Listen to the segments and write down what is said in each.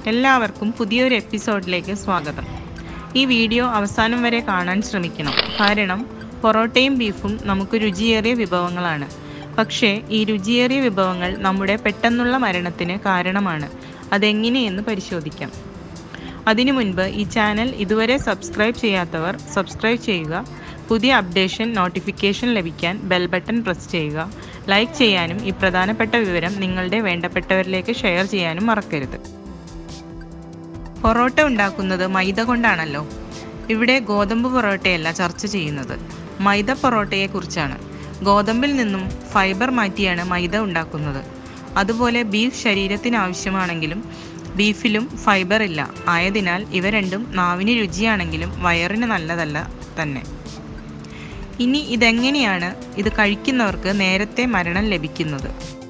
എല്ലാവർക്കും പുതിയൊരു എപ്പിസോഡിലേക്ക് സ്വാഗതം ഈ വീഡിയോ അവസാനം വരെ കാണാൻ ശ്രമിക്കണം കാരണം പൊറോട്ടയും ബീഫും നമുക്ക് രുചിയേറിയ വിഭവങ്ങളാണ് പക്ഷേ ഈ രുചിയേറിയ വിഭവങ്ങൾ നമ്മുടെ പെട്ടെന്നുള്ള മരണത്തിന് കാരണമാണ് അതെങ്ങനെയെന്ന് പരിശോധിക്കാം അതിനു മുൻപ് ഈ ചാനൽ ഇതുവരെ സബ്സ്ക്രൈബ് ചെയ്യാത്തവർ സബ്സ്ക്രൈബ് ചെയ്യുക പുതിയ അപ്ഡേഷൻ നോട്ടിഫിക്കേഷൻ ലഭിക്കാൻ ബെൽ ബട്ടൺ പ്രസ് ചെയ്യുക ലൈക്ക് ചെയ്യാനും ഈ പ്രധാനപ്പെട്ട വിവരം നിങ്ങളുടെ വേണ്ടപ്പെട്ടവരിലേക്ക് ഷെയർ ചെയ്യാനും മറക്കരുത് പൊറോട്ട ഉണ്ടാക്കുന്നത് മൈദ കൊണ്ടാണല്ലോ ഇവിടെ ഗോതമ്പ് പൊറോട്ടയല്ല ചർച്ച ചെയ്യുന്നത് മൈദ പൊറോട്ടയെ കുറിച്ചാണ് ഗോതമ്പിൽ നിന്നും ഫൈബർ മാറ്റിയാണ് മൈദ ഉണ്ടാക്കുന്നത് അതുപോലെ ബീഫ് ശരീരത്തിന് ആവശ്യമാണെങ്കിലും ബീഫിലും ഫൈബർ ഇല്ല ആയതിനാൽ ഇവ രണ്ടും നാവിന് രുചിയാണെങ്കിലും വയറിന് നല്ലതല്ല തന്നെ ഇനി ഇതെങ്ങനെയാണ് ഇത് കഴിക്കുന്നവർക്ക് നേരത്തെ മരണം ലഭിക്കുന്നത്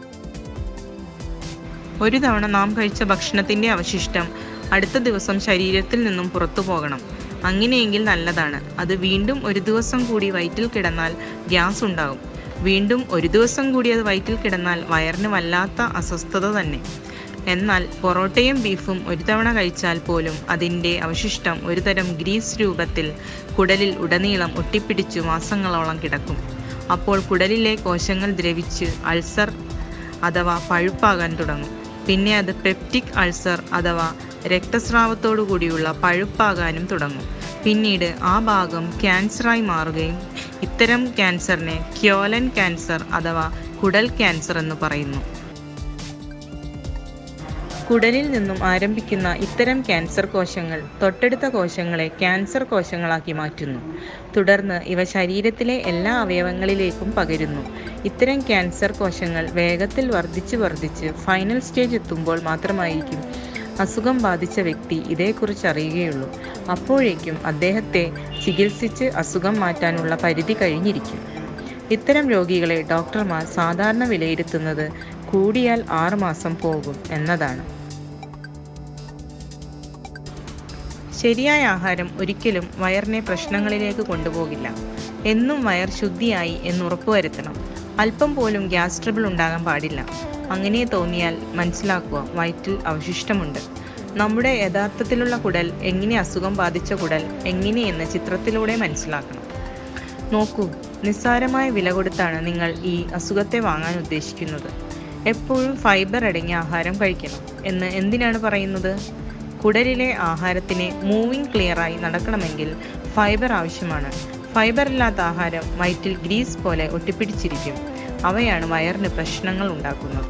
ഒരു തവണ നാം കഴിച്ച ഭക്ഷണത്തിന്റെ അവശിഷ്ടം അടുത്ത ദിവസം ശരീരത്തിൽ നിന്നും പുറത്തു പോകണം അങ്ങനെയെങ്കിൽ നല്ലതാണ് അത് വീണ്ടും ഒരു ദിവസം കൂടി വയറ്റിൽ കിടന്നാൽ ഗ്യാസ് ഉണ്ടാകും വീണ്ടും ഒരു ദിവസം കൂടി അത് വയറ്റിൽ കിടന്നാൽ വയറിന് വല്ലാത്ത അസ്വസ്ഥത തന്നെ എന്നാൽ പൊറോട്ടയും ബീഫും ഒരു തവണ കഴിച്ചാൽ പോലും അതിൻ്റെ അവശിഷ്ടം ഒരുതരം ഗ്രീസ് രൂപത്തിൽ കുടലിൽ ഉടനീളം ഒട്ടിപ്പിടിച്ചു മാസങ്ങളോളം കിടക്കും അപ്പോൾ കുടലിലെ കോശങ്ങൾ ദ്രവിച്ച് അൾസർ അഥവാ പഴുപ്പാകാൻ തുടങ്ങും പിന്നെ അത് പെപ്റ്റിക് അൾസർ അഥവാ രക്തസ്രാവത്തോടു കൂടിയുള്ള പഴുപ്പാകാനും തുടങ്ങും പിന്നീട് ആ ഭാഗം ക്യാൻസറായി മാറുകയും ഇത്തരം ക്യാൻസറിനെ ക്യോലൻ ക്യാൻസർ അഥവാ കുടൽ ക്യാൻസർ എന്ന് പറയുന്നു കുടലിൽ നിന്നും ആരംഭിക്കുന്ന ഇത്തരം ക്യാൻസർ കോശങ്ങൾ തൊട്ടടുത്ത കോശങ്ങളെ ക്യാൻസർ കോശങ്ങളാക്കി മാറ്റുന്നു തുടർന്ന് ഇവ ശരീരത്തിലെ എല്ലാ അവയവങ്ങളിലേക്കും പകരുന്നു ഇത്തരം ക്യാൻസർ കോശങ്ങൾ വേഗത്തിൽ വർദ്ധിച്ച് വർദ്ധിച്ച് ഫൈനൽ സ്റ്റേജ് എത്തുമ്പോൾ മാത്രമായിരിക്കും അസുഖം ബാധിച്ച വ്യക്തി ഇതേക്കുറിച്ച് അറിയുകയുള്ളൂ അപ്പോഴേക്കും അദ്ദേഹത്തെ ചികിത്സിച്ച് അസുഖം മാറ്റാനുള്ള പരിധി കഴിഞ്ഞിരിക്കും ഇത്തരം രോഗികളെ ഡോക്ടർമാർ സാധാരണ വിലയിരുത്തുന്നത് കൂടിയാൽ ആറുമാസം പോകും എന്നതാണ് ശരിയായ ആഹാരം ഒരിക്കലും വയറിനെ പ്രശ്നങ്ങളിലേക്ക് കൊണ്ടുപോകില്ല എന്നും വയർ ശുദ്ധിയായി എന്ന് ഉറപ്പുവരുത്തണം അല്പം പോലും ഗ്യാസ് ട്രബിൾ ഉണ്ടാകാൻ പാടില്ല അങ്ങനെ തോന്നിയാൽ മനസ്സിലാക്കുക വയറ്റിൽ അവശിഷ്ടമുണ്ട് നമ്മുടെ യഥാർത്ഥത്തിലുള്ള കുടൽ എങ്ങനെ അസുഖം ബാധിച്ച കുടൽ എങ്ങനെയെന്ന് ചിത്രത്തിലൂടെ മനസ്സിലാക്കണം നോക്കൂ നിസ്സാരമായ വില കൊടുത്താണ് നിങ്ങൾ ഈ അസുഖത്തെ വാങ്ങാൻ ഉദ്ദേശിക്കുന്നത് എപ്പോഴും ഫൈബർ അടങ്ങിയ ആഹാരം കഴിക്കണം എന്ന് എന്തിനാണ് പറയുന്നത് കുടലിലെ ആഹാരത്തിനെ മൂവിങ് ക്ലിയറായി നടക്കണമെങ്കിൽ ഫൈബർ ആവശ്യമാണ് ഫൈബർ ഇല്ലാത്ത ആഹാരം വയറ്റിൽ ഗ്രീസ് പോലെ ഒട്ടിപ്പിടിച്ചിരിക്കും അവയാണ് വയറിന് പ്രശ്നങ്ങൾ ഉണ്ടാക്കുന്നത്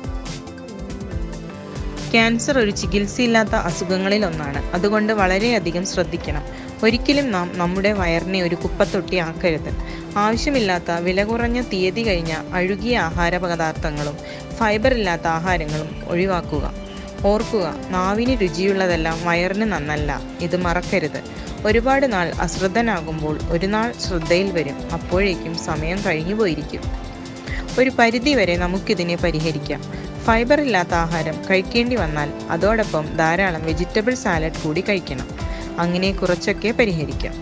ക്യാൻസർ ഒരു ചികിത്സയില്ലാത്ത അസുഖങ്ങളിൽ ഒന്നാണ് അതുകൊണ്ട് വളരെയധികം ശ്രദ്ധിക്കണം ഒരിക്കലും നാം നമ്മുടെ വയറിനെ ഒരു കുപ്പത്തൊട്ടി ആക്കരുത് ആവശ്യമില്ലാത്ത വില കുറഞ്ഞ തീയതി കഴിഞ്ഞ അഴുകിയ ആഹാര പദാർത്ഥങ്ങളും ഫൈബർ ഇല്ലാത്ത ആഹാരങ്ങളും ഒഴിവാക്കുക ഓർക്കുക നാവിന് രുചിയുള്ളതെല്ലാം വയറിന് നന്നല്ല ഇത് മറക്കരുത് ഒരുപാട് നാൾ അശ്രദ്ധനാകുമ്പോൾ ഒരു നാൾ ശ്രദ്ധയിൽ വരും അപ്പോഴേക്കും സമയം കഴിഞ്ഞു പോയിരിക്കും ഒരു പരിധി വരെ നമുക്കിതിനെ പരിഹരിക്കാം ഫൈബർ ഇല്ലാത്ത ആഹാരം കഴിക്കേണ്ടി വന്നാൽ അതോടൊപ്പം ധാരാളം വെജിറ്റബിൾ സാലഡ് കൂടി കഴിക്കണം അങ്ങനെ കുറച്ചൊക്കെ പരിഹരിക്കാം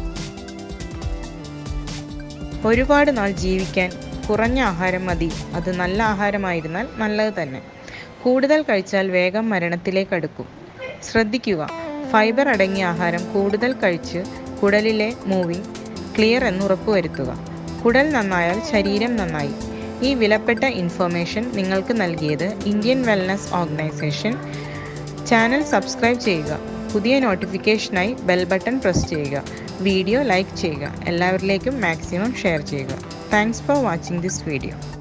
ഒരുപാട് നാൾ ജീവിക്കാൻ കുറഞ്ഞ ആഹാരം മതി അത് നല്ല ആഹാരമായിരുന്നാൽ നല്ലത് തന്നെ കൂടുതൽ കഴിച്ചാൽ വേഗം മരണത്തിലേക്ക് അടുക്കും ശ്രദ്ധിക്കുക ഫൈബർ അടങ്ങിയ ആഹാരം കൂടുതൽ കഴിച്ച് കുടലിലെ മൂവിങ് ക്ലിയർ എന്ന് ഉറപ്പുവരുത്തുക കുടൽ നന്നായാൽ ശരീരം നന്നായി ഈ വിലപ്പെട്ട ഇൻഫർമേഷൻ നിങ്ങൾക്ക് നൽകിയത് Indian wellness organization channel subscribe ചെയ്യുക പുതിയ നോട്ടിഫിക്കേഷനായി ബെൽ ബട്ടൺ പ്രസ് ചെയ്യുക വീഡിയോ ലൈക്ക് ചെയ്യുക എല്ലാവരിലേക്കും മാക്സിമം ഷെയർ ചെയ്യുക thanks for watching this video